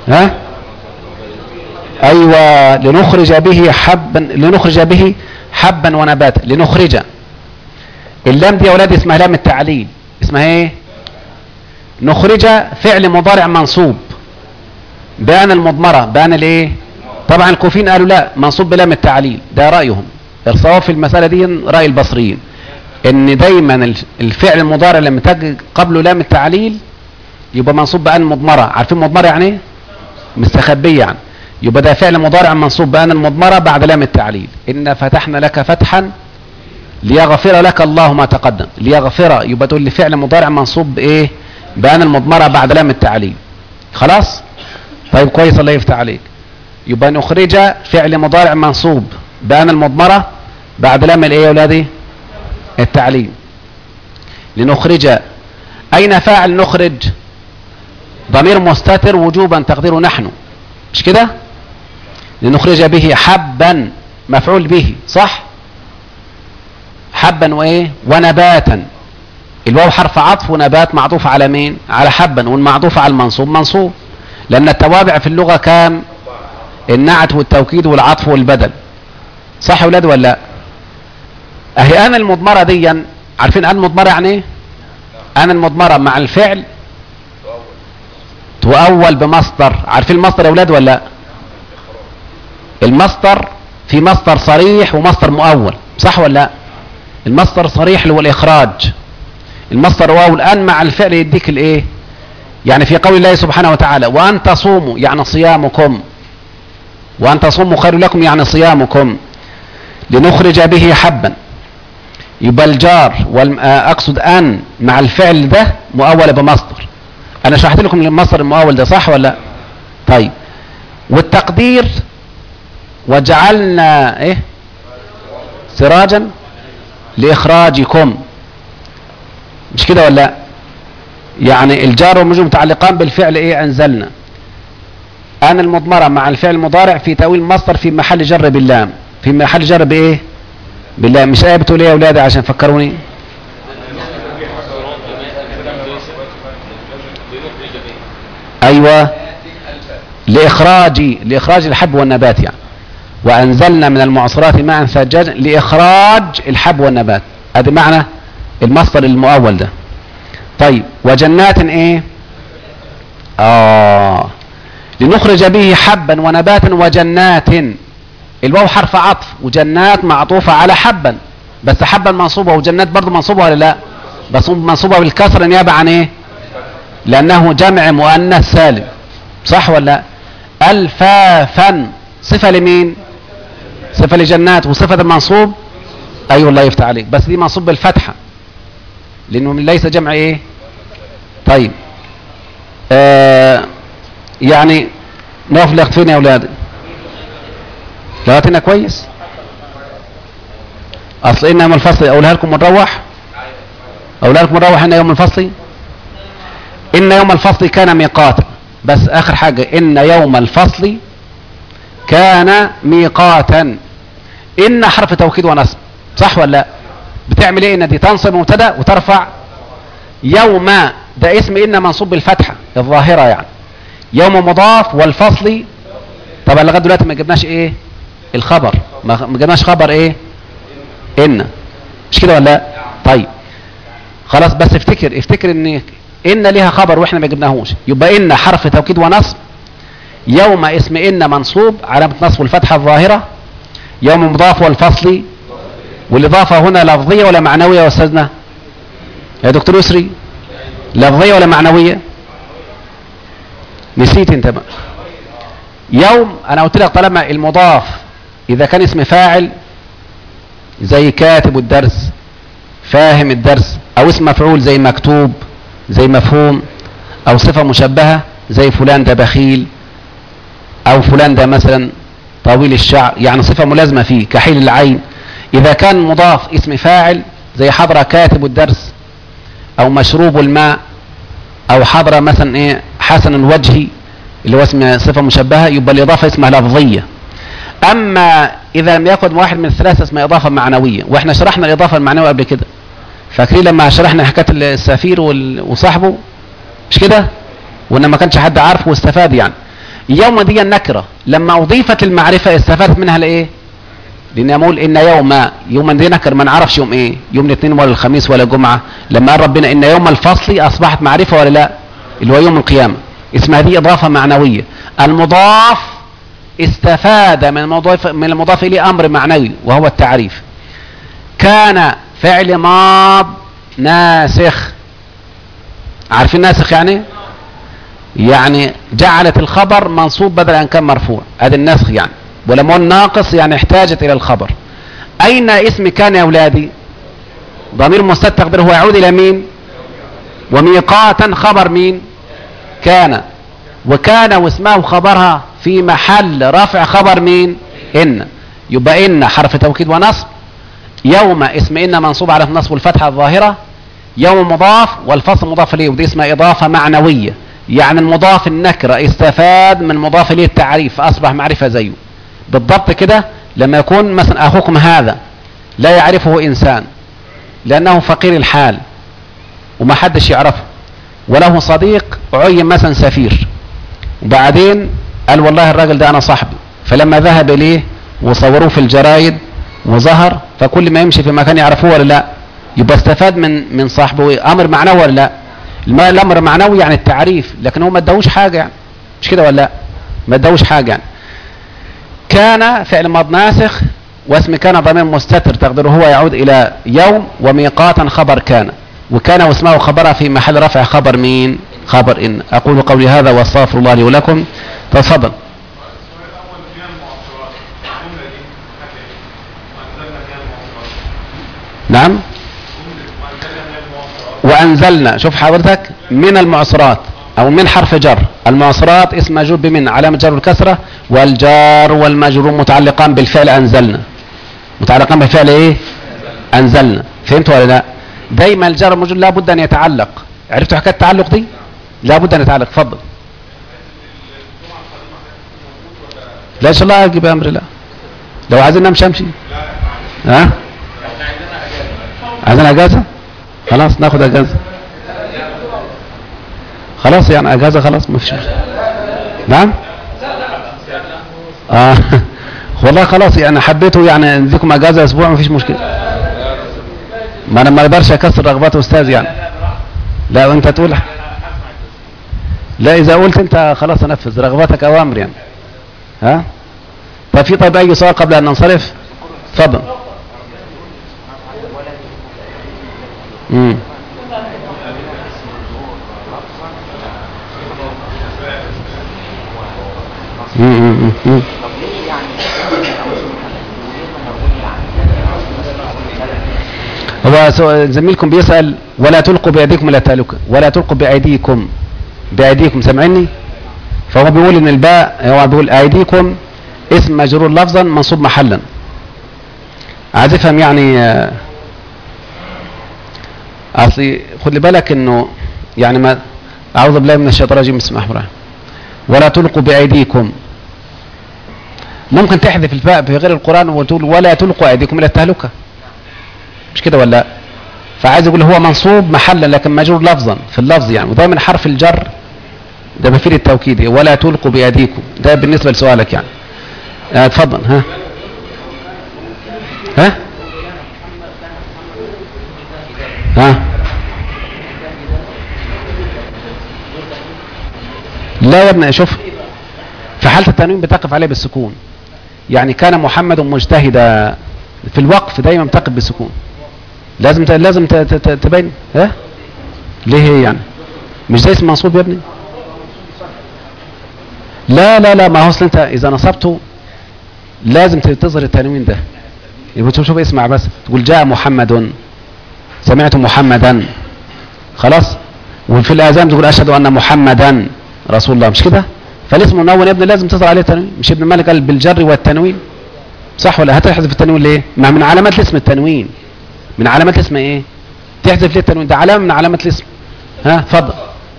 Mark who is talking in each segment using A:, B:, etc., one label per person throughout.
A: ها ايوه لنخرج به حبا لنخرج به حبا ونباتا لنخرج اللام دي يا اولاد اسمها لام التعليل اسمها ايه نخرج فعل مضارع منصوب بان المضمرة بان الايه طبعا الكوفيين قالوا لا منصوب بلام التعليل ده رأيهم الصواب في المسألة دي رأي البصريين ان دايما الفعل المضارع لما تجي قبله لام التعليل يبقى منصوب بان المضمرة عارفين مضمرة يعني ايه مستخبية يعني يبقى ده فعل مضارع منصوب بان المضمرة بعد لام التعليل ان فتحنا لك فتحا ليغفر لك الله ما تقدم ليغفر يبقى تقول لي فعل مضارع منصوب بايه بان المضمرة بعد لام التعليل خلاص طيب كويس الله يفتح عليك يبقى نخرج فعل مضارع منصوب بان المضمرة بعد لام الايه يا اولادي التعليل لنخرج اين فاعل نخرج ضمير مستتر وجوبا تقديره نحن مش كده لنخرج به حبا مفعول به صح حبا وايه ونباتا الواو حرف عطف ونبات معطوف على مين على حبا والمعطوف على المنصوب منصوب لان التوابع في اللغة كام النعت والتوكيد والعطف والبدل صح يا ولاد ولا لا اهي انا المضمرة دي عارفين انا المضمرة يعني ايه انا المضمرة مع الفعل تؤول بمصدر عارفين المصدر يا ولاد ولا لا المصدر في مصدر صريح ومصدر مؤول صح ولا لا المصدر صريح اللي هو الاخراج المصدر واو الان مع الفعل يديك الايه يعني في قول الله سبحانه وتعالى وان تصوموا يعني صيامكم وان تصوموا خير لكم يعني صيامكم لنخرج به حبا يبقى الجار اقصد ان مع الفعل ده مؤول بمصدر انا شرحت لكم المصدر المؤول ده صح ولا لا طيب والتقدير وجعلنا ايه سراجا لاخراجكم مش كده ولا لا يعني الجار والمجرور متعلقان بالفعل ايه انزلنا انا المضمرة مع الفعل المضارع في تأويل مصدر في محل جر باللام في محل جر بايه باللام مش ايه بتقول ايه يا اولادي عشان فكروني ايوه لاخراج لاخراج الحب والنبات يعني وانزلنا من المعصرات ماء ثجاجا لاخراج الحب والنبات ادي معنى المصدر المؤول ده طيب وجنات ايه اه لنخرج به حبا ونباتا وجنات الواو حرف عطف وجنات معطوفة على حبا بس حبا منصوبة وجنات برضو منصوبة ولا لا بس منصوبة بالكسر نيابة عن ايه لانه جمع مؤنث سالم صح ولا لا الفافا صفة لمين صفة لجنات وصفة المنصوب ايوه الله يفتح عليك بس دي منصوب بالفتحة لانه ليس جمع ايه طيب آه يعني نقف لغت فين يا اولاد لغتنا كويس اصل ان يوم الفصل اقولها لكم ونروح اقولها لكم ونروح ان يوم الفصل ان يوم الفصل كان ميقاتا بس اخر حاجة ان يوم الفصل كان ميقاتا ان حرف توكيد ونصب صح ولا لا بتعمل ايه ان دي تنصب مبتدا وترفع يوم ده اسم ان منصوب بالفتحة الظاهرة يعني يوم مضاف والفصل طبعا لغايه دلوقتي ما جبناش ايه الخبر ما جبناش خبر ايه ان مش كده ولا لا طيب خلاص بس افتكر افتكر ان ان ليها خبر واحنا ما جبناهوش يبقى ان حرف توكيد ونصب يوم اسم ان منصوب علامه نصب الفتحه الظاهره يوم مضاف والفصل والاضافه هنا لفظيه ولا معنويه يا استاذنا يا دكتور يسري لفظيه ولا معنويه نسيت انت بقى يوم انا قلت لك طالما المضاف اذا كان اسم فاعل زي كاتب الدرس فاهم الدرس او اسم مفعول زي مكتوب زي مفهوم او صفة مشبهة زي فلان ده بخيل او فلان ده مثلا طويل الشعر يعني صفة ملازمة فيه كحيل العين اذا كان مضاف اسم فاعل زي حضر كاتب الدرس او مشروب الماء او حضر مثلا ايه حسن الوجه اللي هو اسم صفة مشبهة يبقى الاضافة اسمها لفظية اما اذا لم يكن واحد من الثلاثة اسمها اضافة معنوية واحنا شرحنا الاضافة المعنوية قبل كده فاكرين لما شرحنا حكاية السفير وصاحبه مش كده وان ما كانش حد عارفه واستفاد يعني يوم دي النكرة لما اضيفت المعرفة استفادت منها الايه لان اقول ان يوم يوم دي نكر ما نعرفش يوم ايه يوم الاثنين ولا الخميس ولا الجمعة لما قال ربنا ان يوم الفصل اصبحت معرفة ولا لا اللي هو يوم القيامة اسمها دي اضافة معنوية المضاف استفاد من المضاف من المضاف اليه امر معنوي وهو التعريف كان فعل ماض ناسخ عارفين ناسخ يعني يعني جعلت الخبر منصوب بدل ان كان مرفوع هذا النسخ يعني ولما ناقص يعني احتاجت الى الخبر اين اسم كان يا اولادي ضمير مستتر هو يعود الى مين وميقاتا خبر مين كان وكان واسمه خبرها في محل رفع خبر مين ان يبقى ان حرف توكيد ونصب يوم اسم ان منصوب على النصب والفتحه الظاهره يوم مضاف والفصل مضاف اليه ودي اسمها اضافه معنويه يعني المضاف النكره استفاد من مضاف اليه التعريف فاصبح معرفه زيه بالضبط كده لما يكون مثلا اخوكم هذا لا يعرفه انسان لانه فقير الحال وما حدش يعرفه وله صديق عين مثلا سفير وبعدين قال والله الراجل ده انا صاحبي فلما ذهب اليه وصوروه في الجرايد وظهر فكل ما يمشي في مكان يعرفوه ولا لا يبقى استفاد من من صاحبه امر معنوي ولا لا الامر معنوي يعني التعريف لكن هو ما اداهوش حاجه يعني مش كده ولا لا ما اداهوش حاجه يعني كان فعل ماض ناسخ واسم كان ضمير مستتر تقديره هو يعود الى يوم وميقاتا خبر كان وكان واسمه خبرها في محل رفع خبر مين خبر ان اقول قولي هذا واستغفر الله لي ولكم تفضل نعم وانزلنا شوف حضرتك من المعصرات او من حرف جر المعصرات اسم مجرور بمن علامة جر الكسرة والجار والمجرور متعلقان بالفعل انزلنا متعلقان بالفعل ايه انزلنا فهمتوا ولا لا دايما الجار والمجرور لابد ان يتعلق عرفتوا حكايه التعلق دي لابد ان يتعلق اتفضل لا ان شاء الله اجيب امر الله لو عايزين نمشي امشي ها عايزين اجازه خلاص ناخد اجازه خلاص يعني اجازه خلاص ما فيش نعم اه والله خلاص يعني حبيته يعني نديكم اجازه اسبوع ما فيش مشكله ما انا ما اقدرش اكسر رغبات استاذ يعني لا وانت تقول لا اذا قلت انت خلاص انفذ رغبتك اوامر يعني ها طيب في طيب اي سؤال قبل ان ننصرف اتفضل امم امم هو زميلكم بيسأل ولا تلقوا بأيديكم إلى التهلكة ولا تلقوا بأيديكم بأيديكم سامعني فهو بيقول ان الباء هو بيقول أيديكم اسم مجرور لفظا منصوب محلا عايز افهم يعني اصلي خد بالك انه يعني ما اعوذ بالله من الشيطان الرجيم بسم الله الرحمن ولا تلقوا بايديكم ممكن تحذف الفاء في غير القران وتقول ولا تلقوا ايديكم الى التهلكه مش كده ولا لا فعايز يقول هو منصوب محلا لكن مجرور لفظا في اللفظ يعني ودايما حرف الجر ده بفيد التوكيد ولا تلقوا بايديكم ده بالنسبه لسؤالك يعني اتفضل ها ها ها لا يا ابني شوف في حالة التنوين بتقف عليه بالسكون يعني كان محمد مجتهدا في الوقف دايما بتقف بالسكون لازم لازم تبين ها ليه هي يعني مش زي اسم منصوب يا ابني لا لا لا ما هو اصل انت اذا نصبته لازم تظهر التنوين ده يبقى تشوف اسمع بس تقول جاء محمد سمعت محمدا خلاص وفي الاذان تقول اشهد ان محمدا رسول الله مش كده فالاسم منون يا ابني لازم تظهر عليه تنوين مش ابن مالك قال بالجر والتنوين صح ولا هتحذف التنوين ليه ما من علامات الاسم التنوين من علامات الاسم ايه تحذف ليه التنوين ده علامه من علامات الاسم ها اتفضل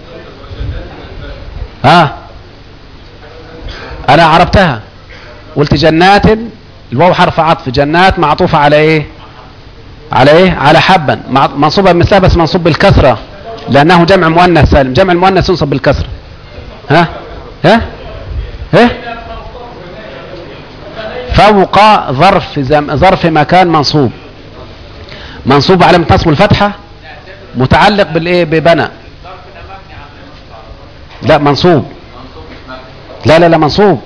A: ها انا عرفتها قلت جنات الواو حرف عطف جنات معطوفه على ايه على ايه على حبا منصوبه مثلها بس منصوب بالكسره لانه جمع مؤنث سالم جمع المؤنث ينصب بالكسره ها ها ايه فوق ظرف زم... ظرف مكان منصوب منصوب على نصب الفتحة متعلق بالايه ببنى لا منصوب لا لا لا منصوب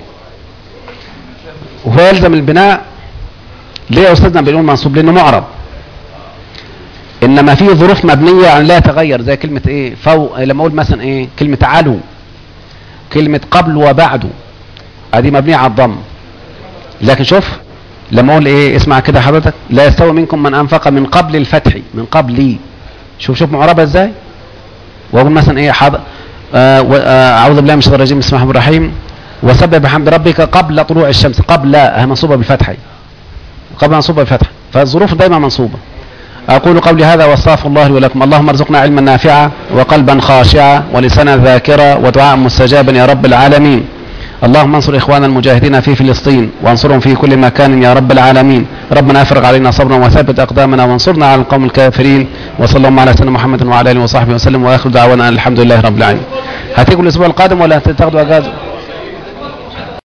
A: وهو يلزم البناء ليه يا استاذنا بنقول منصوب لانه معرب انما في ظروف مبنيه يعني لا يتغير زي كلمه ايه فوق لما اقول مثلا ايه كلمه علو كلمه قبل وبعد ادي مبنيه على الضم لكن شوف لما اقول ايه اسمع كده حضرتك لا يستوي منكم من انفق من قبل الفتح من قبل شوف شوف معربه ازاي واقول مثلا ايه حاضر آه و- آه اعوذ بالله من الشيطان الرجيم بسم الله الرحمن الرحيم وسبح بحمد ربك قبل طلوع الشمس قبل هي منصوبه بالفتح قبل منصوبه بالفتح فالظروف دايما منصوبه أقول قولي هذا واستغفر الله لي ولكم اللهم ارزقنا علما نافعا وقلبا خاشعا ولسانا ذاكرا ودعاء مستجابا يا رب العالمين اللهم انصر إخواننا المجاهدين في فلسطين وانصرهم في كل مكان يا رب العالمين ربنا افرغ علينا صبرا وثبت أقدامنا وانصرنا على القوم الكافرين وصلى الله على سيدنا محمد وعلى آله وصحبه وسلم وآخر دعوانا أن الحمد لله رب العالمين هتيجوا الأسبوع القادم ولا هتاخدوا أجازة